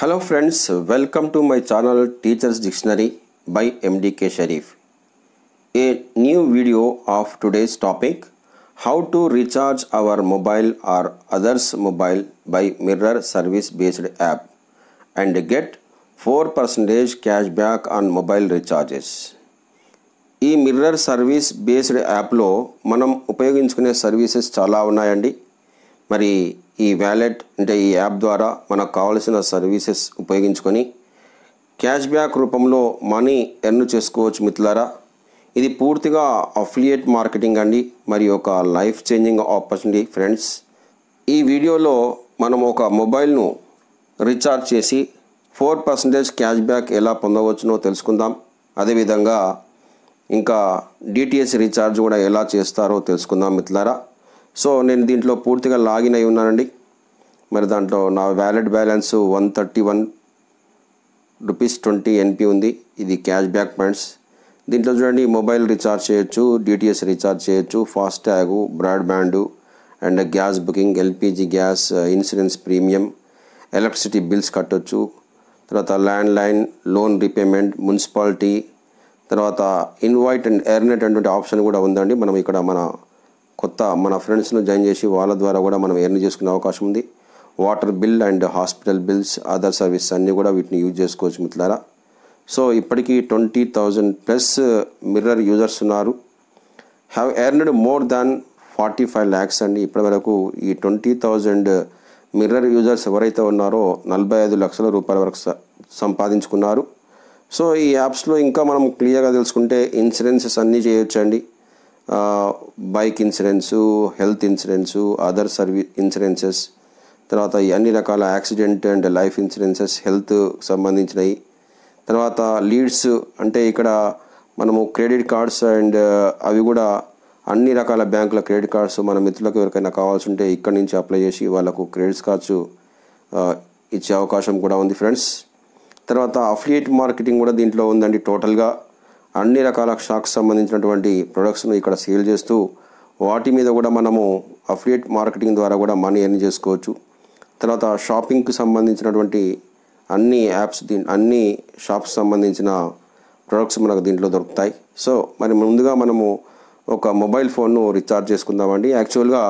Hello friends, welcome to my channel Teachers Dictionary by MDK Sharif. A new video of today's topic How to recharge our mobile or others' mobile by mirror service based app and get 4% cashback on mobile recharges. ఈ mirror service based యాప్లో మనం ఉపయోగించుకునే services చాలా ఉన్నాయండి మరి ఈ wallet అంటే ఈ యాప్ ద్వారా మనకు కావలసిన సర్వీసెస్ ఉపయోగించుకొని క్యాష్ బ్యాక్ రూపంలో మనీ ఎర్న్ చేసుకోవచ్చు మిత్రులారా ఇది పూర్తిగా అఫిలియేట్ మార్కెటింగ్ అండి మరి ఒక లైఫ్ చేంజింగ్ ఆపర్చునిటీ ఫ్రెండ్స్ ఈ వీడియోలో మనం ఒక మొబైల్ను రీఛార్జ్ చేసి ఫోర్ పర్సెంటేజ్ క్యాష్ బ్యాక్ ఎలా పొందవచ్చునో తెలుసుకుందాం అదేవిధంగా ఇంకా డిటిఎస్ రీఛార్జ్ కూడా ఎలా చేస్తారో తెలుసుకుందాం మిత్రులారా సో నేను దీంట్లో పూర్తిగా లాగిన్ అయి ఉన్నానండి మరి దాంట్లో నా wallet balance one thirty one rupees twenty NP ఉంది ఇది క్యాష్ బ్యాక్ పాయింట్స్ దీంట్లో చూడండి మొబైల్ రీఛార్జ్ చేయొచ్చు డిటిఎస్ రీఛార్జ్ చేయొచ్చు FASTag broadband and gas booking LPG gas insurance premium electricity bills కట్టొచ్చు తర్వాత landline loan repayment municipality తర్వాత invite and ఎర్నెట్ అనేటువంటి ఆప్షన్ కూడా ఉందండి మనం ఇక్కడ మన కొత్త మన ఫ్రెండ్స్ను జాయిన్ చేసి వాళ్ళ ద్వారా కూడా మనం ఎర్న్ చేసుకునే అవకాశం ఉంది water bill and hospital bills other service అన్నీ కూడా వీటిని యూజ్ చేసుకోవచ్చు మిత్రులారా సో ఇప్పటికీ twenty thousand plus mirror users ఉన్నారు have earned more than forty five lakhs అండి ఇప్పటి వరకు ఈ ట్వంటీ థౌజండ్ మిర్రర్ యూజర్స్ ఎవరైతే ఉన్నారో నలభై ఐదు లక్షల రూపాయల వరకు స- సంపాదించుకున్నారు సో ఈ యాప్స్లో ఇంకా మనం క్లియర్గా తెలుసుకుంటే ఇన్సూరెన్సెస్ అన్నీ చేయొచ్చండి ఆ, bike insurance health insurance other సర్వీ ఇన్సూరెన్సెస్ తర్వాత ఈ అన్ని రకాల accident and life insurances health సంబంధించినవి తర్వాత లీడ్స్ అంటే ఇక్కడ మనము క్రెడిట్ కార్డ్స్ అండ్ అవి కూడా అన్ని రకాల బ్యాంకుల క్రెడిట్ కార్డ్స్ మన మిత్రులకు ఎవరికైనా కావాల్సి ఉంటే ఇక్కడ నుంచి అప్లై చేసి వాళ్ళకు క్రెడిట్ కార్డ్స్ ఇచ్చే అవకాశం కూడా ఉంది ఫ్రెండ్స్ తర్వాత అఫిలియేట్ మార్కెటింగ్ కూడా దీంట్లో ఉందండి టోటల్గా అన్ని రకాల స్టాక్స్ సంబంధించినటువంటి ప్రొడక్ట్స్ను ఇక్కడ సేల్ చేస్తూ వాటి మీద కూడా మనము అఫిలియేట్ మార్కెటింగ్ ద్వారా కూడా మనీ ఎర్న్ చేసుకోవచ్చు తర్వాత షాపింగ్కి సంబంధించినటువంటి అన్ని యాప్స్ దీ అన్ని షాప్స్ సంబంధించిన ప్రొడక్ట్స్ మనకు దీంట్లో దొరుకుతాయి సో మరి ముందుగా మనము ఒక మొబైల్ ఫోన్ను రీఛార్జ్ చేసుకుందామండి యాక్చువల్గా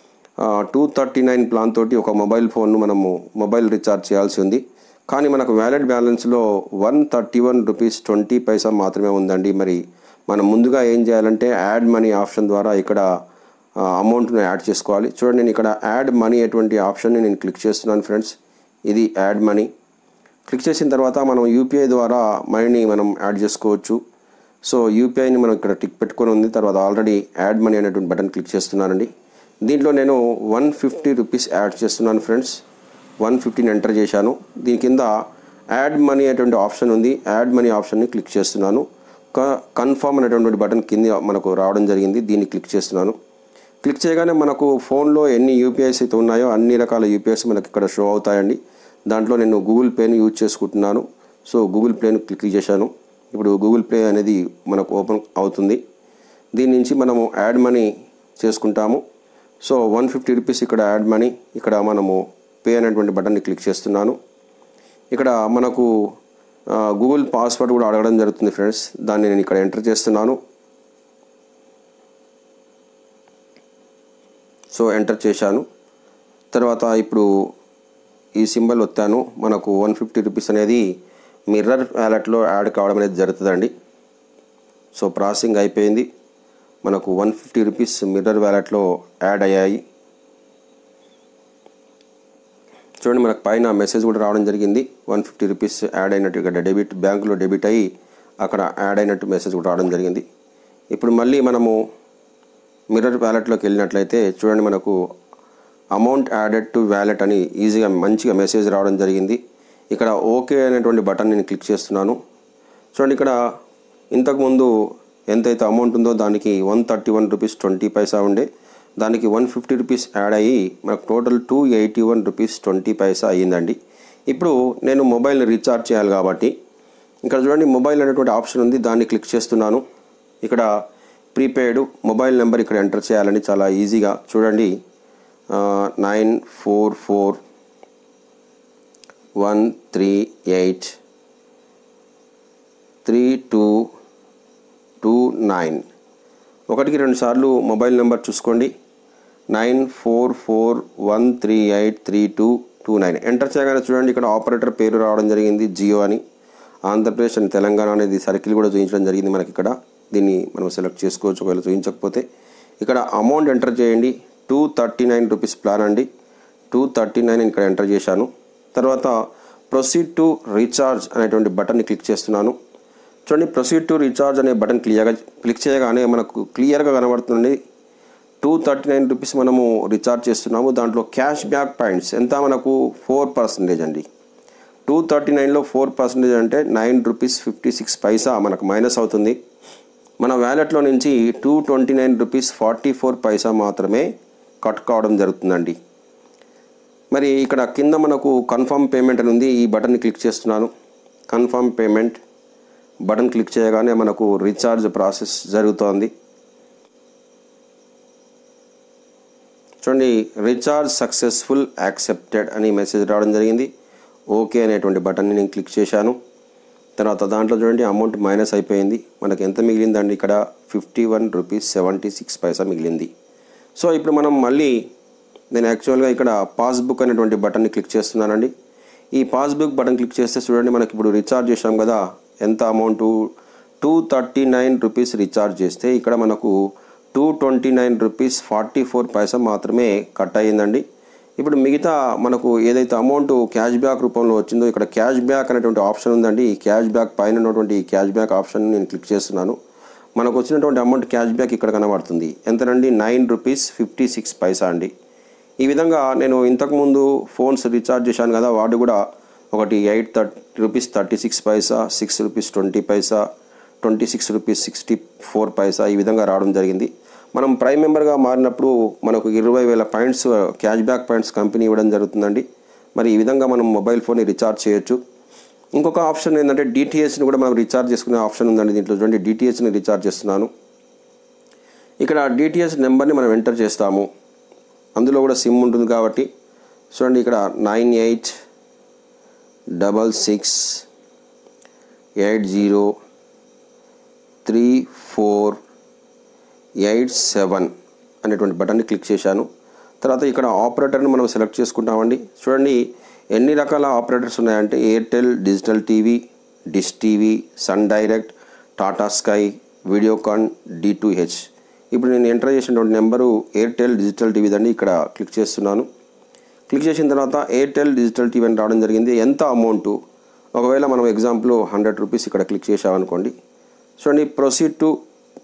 టూ థర్టీ నైన్ ప్లాన్ తోటి ఒక మొబైల్ ఫోన్ను మనము మొబైల్ రీఛార్జ్ చేయాల్సి ఉంది కానీ మనకు వ్యాలెట్ బ్యాలెన్స్లో one thirty one rupees twenty పైసా మాత్రమే ఉందండి మరి మనం ముందుగా ఏం చేయాలంటే యాడ్ మనీ ఆప్షన్ ద్వారా ఇక్కడ అమౌంట్ను యాడ్ చేసుకోవాలి చూడండి నేను ఇక్కడ యాడ్ మనీ అటువంటి ఆప్షన్ని నేను క్లిక్ చేస్తున్నాను ఫ్రెండ్స్ ఇది యాడ్ మనీ క్లిక్ చేసిన తర్వాత మనం యూపీఐ ద్వారా మనీని మనం యాడ్ చేసుకోవచ్చు సో యూపీఐని మనం ఇక్కడ టిక్ పెట్టుకొని ఉంది తర్వాత ఆల్రెడీ యాడ్ మనీ అనేటువంటి బటన్ క్లిక్ చేస్తున్నానండి దీంట్లో నేను వన్ ఫిఫ్టీ రూపీస్ యాడ్ చేస్తున్నాను ఫ్రెండ్స్ వన్ ఫిఫ్టీని ఎంటర్ చేశాను దీని కింద యాడ్ మనీ అనేటువంటి ఆప్షన్ ఉంది యాడ్ మనీ ఆప్షన్ని క్లిక్ చేస్తున్నాను కన్ఫర్మ్ అనేటువంటి బటన్ కింద మనకు రావడం జరిగింది దీన్ని క్లిక్ చేస్తున్నాను క్లిక్ చేయగానే మనకు ఫోన్లో ఎన్ని యూపీఐస్ అయితే ఉన్నాయో అన్ని రకాల యూపీఐస్ మనకి ఇక్కడ షో అవుతాయండి దాంట్లో నేను గూగుల్ పేని యూజ్ చేసుకుంటున్నాను సో గూగుల్ పేను క్లిక్ చేశాను ఇప్పుడు గూగుల్ పే అనేది మనకు ఓపెన్ అవుతుంది దీని నుంచి మనము యాడ్ మనీ చేసుకుంటాము సో వన్ ఫిఫ్టీ రూపీస్ ఇక్కడ యాడ్ మనీ ఇక్కడ మనము పే అనేటువంటి బటన్ని క్లిక్ చేస్తున్నాను ఇక్కడ మనకు ఆ, గూగుల్ పాస్వర్డ్ కూడా అడగడం జరుగుతుంది ఫ్రెండ్స్ దాన్ని నేను ఇక్కడ ఎంటర్ చేస్తున్నాను సో ఎంటర్ చేశాను తర్వాత ఇప్పుడు ఈ సింబల్ ఒత్తాను మనకు వన్ ఫిఫ్టీ రూపీస్ అనేది మిర్రర్ వ్యాలెట్లో యాడ్ కావడం అనేది జరుగుతుందండి సో ప్రాసెసింగ్ అయిపోయింది మనకు వన్ ఫిఫ్టీ రూపీస్ మిర్రర్ వ్యాలెట్లో యాడ్ అయ్యాయి చూడండి మనకు పైన మెసేజ్ కూడా రావడం జరిగింది వన్ ఫిఫ్టీ రూపీస్ యాడ్ అయినట్టు ఇక్కడ డెబిట్ బ్యాంకులో డెబిట్ అయ్యి అక్కడ యాడ్ అయినట్టు మెసేజ్ కూడా రావడం జరిగింది ఇప్పుడు మళ్ళీ మనము మిర్రర్ వ్యాలెట్లోకి వెళ్ళినట్లయితే చూడండి మనకు అమౌంట్ యాడెడ్ టు వ్యాలెట్ అని ఈజీగా మంచిగా మెసేజ్ రావడం జరిగింది ఇక్కడ ఓకే అనేటువంటి బటన్ నేను క్లిక్ చేస్తున్నాను చూడండి ఇక్కడ ఇంతకుముందు ఎంతైతే అమౌంట్ ఉందో దానికి one thirty one rupees twenty paisa ఉండే దానికి వన్ ఫిఫ్టీ రూపీస్ యాడ్ అయ్యి మనకు total two eighty one rupees twenty paisa అయ్యిందండి ఇప్పుడు నేను మొబైల్ని రీఛార్జ్ చేయాలి కాబట్టి ఇక్కడ చూడండి మొబైల్ అనేటువంటి ఆప్షన్ ఉంది దాన్ని క్లిక్ చేస్తున్నాను ఇక్కడ ప్రీపెయిడ్ మొబైల్ నెంబర్ ఇక్కడ ఎంటర్ చేయాలని చాలా ఈజీగా చూడండి nine four four one three eight three two two nine ఒకటికి రెండు సార్లు మొబైల్ నెంబర్ చూసుకోండి nine four four one three eight three two two nine enter చేయగానే చూడండి ఇక్కడ ఆపరేటర్ పేరు రావడం జరిగింది జియో అని ఆంధ్రప్రదేశ్ అండ్ తెలంగాణ అనేది సర్కిల్ కూడా చూపించడం జరిగింది మనకి ఇక్కడ దీన్ని మనం సెలెక్ట్ చేసుకోవచ్చు ఒకవేళ చూపించకపోతే ఇక్కడ అమౌంట్ ఎంటర్ చేయండి two thirty nine rupees plan అండి టూ థర్టీ నైన్ ఇక్కడ ఎంటర్ చేశాను తర్వాత ప్రొసీడ్ టు రీఛార్జ్ అనేటువంటి బటన్ని క్లిక్ చేస్తున్నాను చూడండి ప్రొసీడ్ టు రీఛార్జ్ అనే బటన్ క్లియర్గా క్లిక్ చేయగానే మనకు క్లియర్గా కనబడుతుంది టూ థర్టీ నైన్ రూపీస్ మనము రీఛార్జ్ చేస్తున్నాము దాంట్లో క్యాష్ బ్యాక్ పాయింట్స్ ఎంత మనకు ఫోర్ పర్సెంటేజ్ అండి టూ థర్టీ నైన్లో ఫోర్ పర్సెంటేజ్ అంటే nine rupees fifty six paisa మనకు మైనస్ అవుతుంది మన వ్యాలెట్లో నుంచి two twenty nine rupees forty four paisa మాత్రమే కట్ కావడం జరుగుతుందండి మరి ఇక్కడ కింద మనకు కన్ఫర్మ్ పేమెంట్ అని ఉంది ఈ బటన్ని క్లిక్ చేస్తున్నాను కన్ఫర్మ్ పేమెంట్ బటన్ క్లిక్ చేయగానే మనకు రీఛార్జ్ ప్రాసెస్ జరుగుతోంది చూడండి రీఛార్జ్ సక్సెస్ఫుల్ యాక్సెప్టెడ్ అని మెసేజ్ రావడం జరిగింది ఓకే అనేటువంటి బటన్ని నేను క్లిక్ చేశాను తర్వాత దాంట్లో చూడండి అమౌంట్ మైనస్ అయిపోయింది మనకు ఎంత మిగిలిందండి ఇక్కడ fifty one rupees seventy six paisa మిగిలింది సో ఇప్పుడు మనం మళ్ళీ నేను యాక్చువల్గా ఇక్కడ పాస్బుక్ అనేటువంటి బటన్ని క్లిక్ చేస్తున్నానండి ఈ పాస్బుక్ బటన్ క్లిక్ చేస్తే చూడండి మనకి ఇప్పుడు రీఛార్జ్ చేసాం కదా ఎంత amount two thirty nine rupees recharge చేస్తే ఇక్కడ మనకు two twenty nine rupees forty four paisa మాత్రమే కట్ అయ్యిందండి ఇప్పుడు మిగతా మనకు ఏదైతే అమౌంట్ క్యాష్ బ్యాక్ రూపంలో వచ్చిందో ఇక్కడ క్యాష్ బ్యాక్ అనేటువంటి ఆప్షన్ ఉందండి ఈ క్యాష్ బ్యాక్ పైన ఉన్నటువంటి ఈ క్యాష్ బ్యాక్ ఆప్షన్ నేను క్లిక్ చేస్తున్నాను మనకు వచ్చినటువంటి అమౌంట్ క్యాష్ బ్యాక్ ఇక్కడ కనబడుతుంది ఎంతనండి nine rupees fifty six paisa అండి ఈ విధంగా నేను ఇంతకుముందు ఫోన్స్ రీఛార్జ్ చేశాను కదా వాడు కూడా ఒకటి eight thirty rupees thirty six paisa six rupees twenty paisa twenty six rupees sixty four paisa ఈ విధంగా రావడం జరిగింది మనం ప్రైమ్ మెంబర్గా మారినప్పుడు మనకు ఇరవై వేల points cash back points company ఇవ్వడం జరుగుతుందండి మరి ఈ విధంగా మనం మొబైల్ ఫోన్ని రీఛార్జ్ చేయొచ్చు ఇంకొక ఆప్షన్ ఏంటంటే డిటిహెచ్ని కూడా మనం రీఛార్జ్ చేసుకునే ఆప్షన్ ఉందండి దీంట్లో చూడండి డిటిహెచ్ని రీఛార్జ్ చేస్తున్నాను ఇక్కడ డిటిహెచ్ నెంబర్ని మనం ఎంటర్ చేస్తాము అందులో కూడా సిమ్ ఉంటుంది కాబట్టి చూడండి ఇక్కడ nine eight double six eight zero three four eight seven అనేటువంటి బటన్ని క్లిక్ చేశాను తర్వాత ఇక్కడ ఆపరేటర్ని మనం సెలెక్ట్ చేసుకుంటామండి చూడండి ఎన్ని రకాల ఆపరేటర్స్ ఉన్నాయంటే Airtel digital TV dish TV Sun Direct Tata Sky Videocon D to H ఇప్పుడు నేను ఎంటర్ చేసినటువంటి నెంబరు ఎయిర్టెల్ డిజిటల్ టీవీ దండి ఇక్కడ క్లిక్ చేస్తున్నాను క్లిక్ చేసిన తర్వాత ఎయిర్టెల్ డిజిటల్ టీవీ అని రావడం జరిగింది ఎంత అమౌంట్ ఒకవేళ మనం ఎగ్జాంపుల్ హండ్రెడ్ రూపీస్ ఇక్కడ క్లిక్ చేసామనుకోండి చూడండి ప్రొసీడ్ టు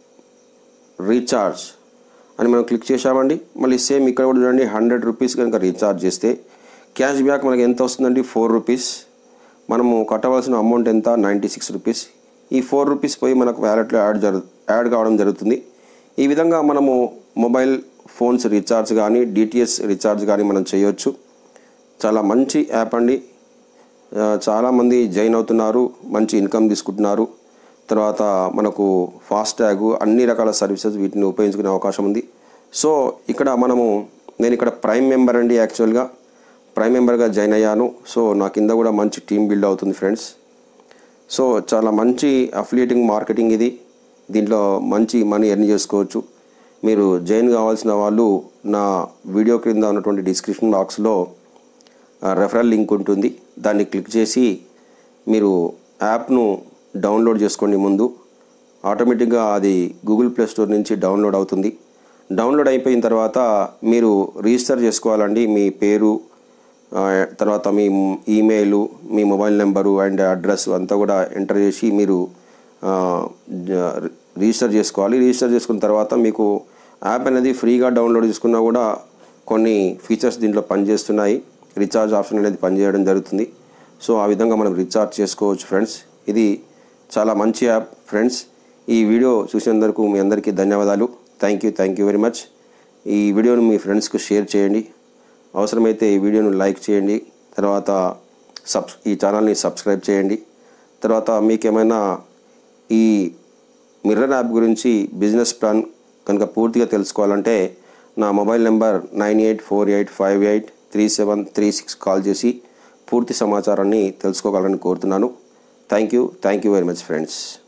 రీఛార్జ్ అని మనం క్లిక్ చేసామండి మళ్ళీ సేమ్ ఇక్కడ కూడా చూడండి హండ్రెడ్ రూపీస్ కనుక రీఛార్జ్ చేస్తే క్యాష్ బ్యాక్ మనకి ఎంత వస్తుందండి ఫోర్ రూపీస్ మనము కట్టవలసిన అమౌంట్ ఎంత నైంటీ సిక్స్ రూపీస్ ఈ ఫోర్ రూపీస్ పోయి మనకు వ్యాలెట్లో యాడ్ జరు యాడ్ కావడం జరుగుతుంది ఈ విధంగా మనము మొబైల్ ఫోన్స్ రీఛార్జ్ కానీ డిటిఎస్ రీఛార్జ్ కానీ మనం చేయొచ్చు చాలా మంచి యాప్ అండి ఆ, చాలామంది జాయిన్ అవుతున్నారు మంచి ఇన్కమ్ తీసుకుంటున్నారు తర్వాత మనకు ఫాస్ట్ ట్యాగ్ అన్ని రకాల సర్వీసెస్ వీటిని ఉపయోగించుకునే అవకాశం ఉంది సో ఇక్కడ మనము నేను ఇక్కడ ప్రైమ్ మెంబర్ అండి యాక్చువల్గా ప్రైమ్ మెంబర్గా జాయిన్ అయ్యాను సో నా కింద కూడా మంచి టీం బిల్డ్ అవుతుంది ఫ్రెండ్స్ సో చాలా మంచి అఫిలియేటింగ్ మార్కెటింగ్ ఇది దీంట్లో మంచి మనీ ఎర్న్ చేసుకోవచ్చు మీరు జాయిన్ కావాల్సిన వాళ్ళు నా వీడియో క్రింద ఉన్నటువంటి డిస్క్రిప్షన్ బాక్స్లో రెఫరల్ లింక్ ఉంటుంది దాన్ని క్లిక్ చేసి మీరు యాప్ను డౌన్లోడ్ చేసుకోండి ముందు ఆటోమేటిక్గా అది గూగుల్ ప్లే స్టోర్ నుంచి డౌన్లోడ్ అవుతుంది డౌన్లోడ్ అయిపోయిన తర్వాత మీరు రిజిస్టర్ చేసుకోవాలండి మీ పేరు ఆ, తర్వాత మీ ఈమెయిల్ మీ మొబైల్ నెంబరు అండ్ అడ్రస్ అంతా కూడా ఎంటర్ చేసి మీరు ఆ, జ- రిజిస్టర్ చేసుకోవాలి రిజిస్టర్ చేసుకున్న తర్వాత మీకు యాప్ అనేది ఫ్రీగా డౌన్లోడ్ చేసుకున్నా కూడా కొన్ని ఫీచర్స్ దీంట్లో పనిచేస్తున్నాయి రీఛార్జ్ ఆప్షన్ అనేది పనిచేయడం జరుగుతుంది సో ఆ విధంగా మనం రీఛార్జ్ చేసుకోవచ్చు ఫ్రెండ్స్ ఇది చాలా మంచి యాప్ ఫ్రెండ్స్ ఈ వీడియో చూసినందుకు మీ అందరికీ ధన్యవాదాలు thank you thank you very much ఈ వీడియోను మీ ఫ్రెండ్స్కు షేర్ చేయండి అవసరమైతే ఈ వీడియోను లైక్ చేయండి తర్వాత సబ్ ఈ ఛానల్ని సబ్స్క్రైబ్ చేయండి తర్వాత మీకేమైనా ఈ మిర్రర్ యాప్ గురించి బిజినెస్ ప్లాన్ కనుక పూర్తిగా తెలుసుకోవాలంటే నా mobile number nine eight four eight five eight three seven three six call చేసి పూర్తి సమాచారాన్ని తెలుసుకోగలని కోరుతున్నాను thank you thank you very much friends